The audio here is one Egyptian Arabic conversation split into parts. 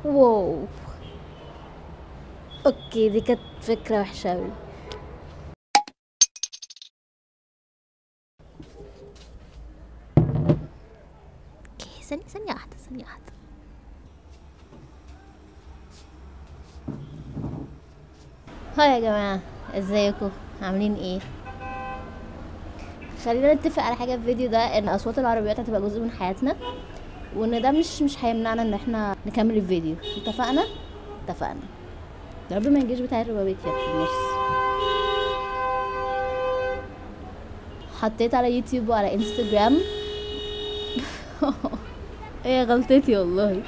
واو اوكي دي كانت فكرة وحشة اوي اوكي ثانية ثانية واحدة ثانية واحدة هاي يا جماعة ازيكم عاملين ايه خلينا نتفق على حاجة في الفيديو ده ان اصوات العربيات هتبقى جزء من حياتنا وان ده مش مش هيمنعنا ان احنا نكمل الفيديو اتفقنا اتفقنا يا رب ما يجيش بتاع الربابيك في النص حطيت على يوتيوب وعلى انستجرام ايه غلطتي والله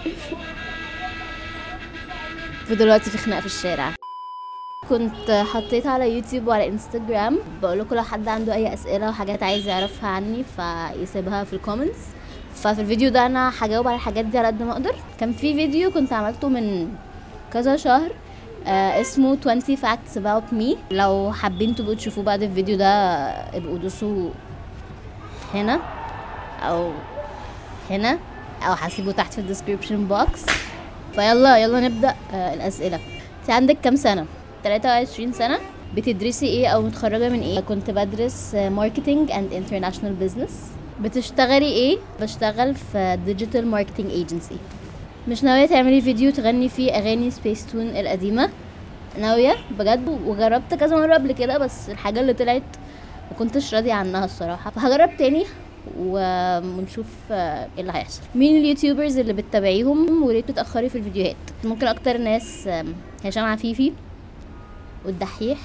ودلوقتي في خناقه في الشارع كنت حطيت على يوتيوب وعلى انستجرام بقول لكم لو حد عنده اي اسئله وحاجات عايز يعرفها عني فيسيبها في الكومنتس ففي الفيديو ده انا هجاوب على الحاجات دي على قد ما اقدر كان في فيديو كنت عملته من كذا شهر آه اسمه 20 facts about me لو حابين تبقوا تشوفوه بعد الفيديو ده ابقوا دوسوا هنا او هنا او هسيبه تحت في الديسكريبشن بوكس فيلا يلا نبدا آه الاسئله انت عندك كام سنه 23 سنه بتدرسي ايه او متخرجه من ايه كنت بدرس ماركتنج اند انترناشونال بزنس بتشتغلي ايه بشتغل في ديجيتال ماركتنج ايجنسي مش ناويه تعملي فيديو تغني فيه اغاني سبيس تون القديمه ناويه بجد وجربت كذا مره قبل كده بس الحاجه اللي طلعت ما كنتش راضيه عنها الصراحه فهجرب تاني و- ونشوف آه، ايه اللي هيحصل مين اليوتيوبرز اللي بتتابعيهم وليه بتتاخري في الفيديوهات ممكن اكتر ناس آم، هشام عفيفي والدحيح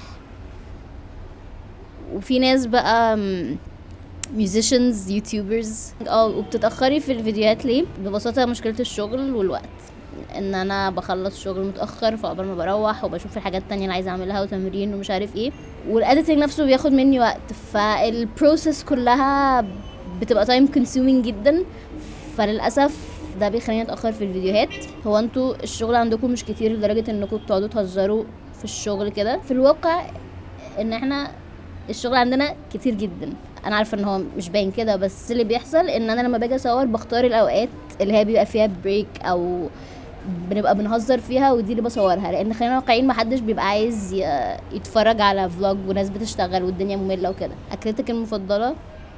وفي ناس بقى ميوزيشنز يوتيوبرز اه وبتتاخري في الفيديوهات ليه ببساطه مشكله الشغل والوقت ان انا بخلص شغل متاخر فقبل ما بروح وبشوف الحاجات التانية اللي عايزه اعملها وتمرين ومش عارف ايه والاديتنج نفسه بياخد مني وقت فالبروسيس كلها بتبقى تايم كونسيومينج جدا فللاسف ده بيخليني اتاخر في الفيديوهات هو انتوا الشغل عندكم مش كتير لدرجه انكم بتقعدوا تهزروا في الشغل كده في الواقع ان احنا الشغل عندنا كتير جدا انا عارفه ان هو مش باين كده بس اللي بيحصل ان انا لما باجي اصور بختار الاوقات اللي هي بيبقى فيها بريك او بنبقى بنهزر فيها ودي اللي بصورها لان خلينا واقعيين محدش بيبقى عايز ي- يتفرج على فلوج وناس بتشتغل والدنيا ممله وكده اكلتك المفضله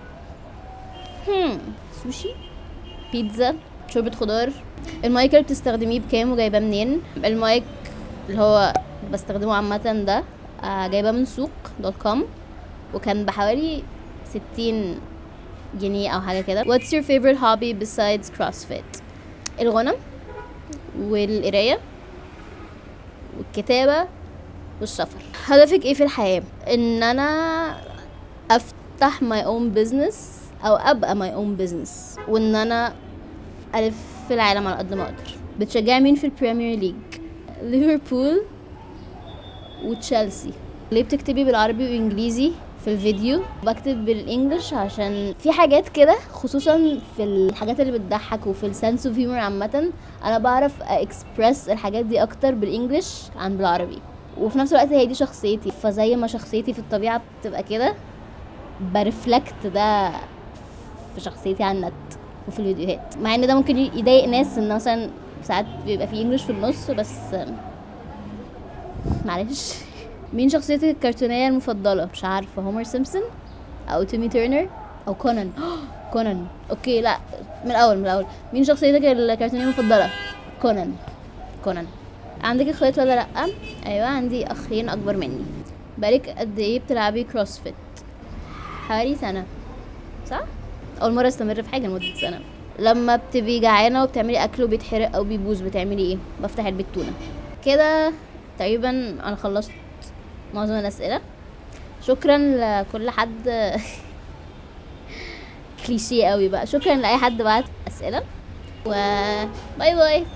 هم سوشي بيتزا شوربه خضار المايك اللي بتستخدميه بكام وجايباه منين المايك اللي هو بستخدمه عامه ده آه، جايباه من سوق دوت كوم وكان بحوالي ستين جنيه او حاجه كده what's your favorite hobby besides crossfit الغنى والقرايه والكتابه والسفر هدفك ايه في الحياه ان انا افتح my own business او ابقى my own business وان انا الف في العالم على قد ما اقدر بتشجعي مين في البريمير ليج ليفربول وتشيلسي ليه بتكتبي بالعربي وانجليزي في الفيديو بكتب بالانجلش عشان في حاجات كده خصوصا في الحاجات اللي بتضحك وفي السنس اوف هيومر عامه انا بعرف اكسبرس الحاجات دي اكتر بالانجلش عن بالعربي وفي نفس الوقت هي دي شخصيتي فزي ما شخصيتي في الطبيعه بتبقى كده برفلكت ده في شخصيتي على النت وفي الفيديوهات مع ان ده ممكن يضايق ناس ان مثلا ساعات بيبقى في انجلش في النص بس معلش مين شخصيتك الكرتونية المفضلة؟ مش عارفة هومر سيمبسون أو تيمي تيرنر أو كونان كونان أوكي لا من الأول من الأول مين شخصيتك الكرتونية المفضلة؟ كونان كونان عندك اخوات ولا لأ؟ أيوة عندي أخين أكبر مني بقالك قد إيه بتلعبي كروسفيت؟ حوالي سنة صح؟ أول مرة استمر في حاجة لمدة سنة لما بتبقي جعانة وبتعملي أكل وبيتحرق أو بيبوظ بتعملي إيه؟ بفتح علبة تونة كده تقريبا أنا خلصت معظم الأسئلة شكرا لكل حد كليشيه قوي بقى شكرا لأي حد بعت أسئلة و باي باي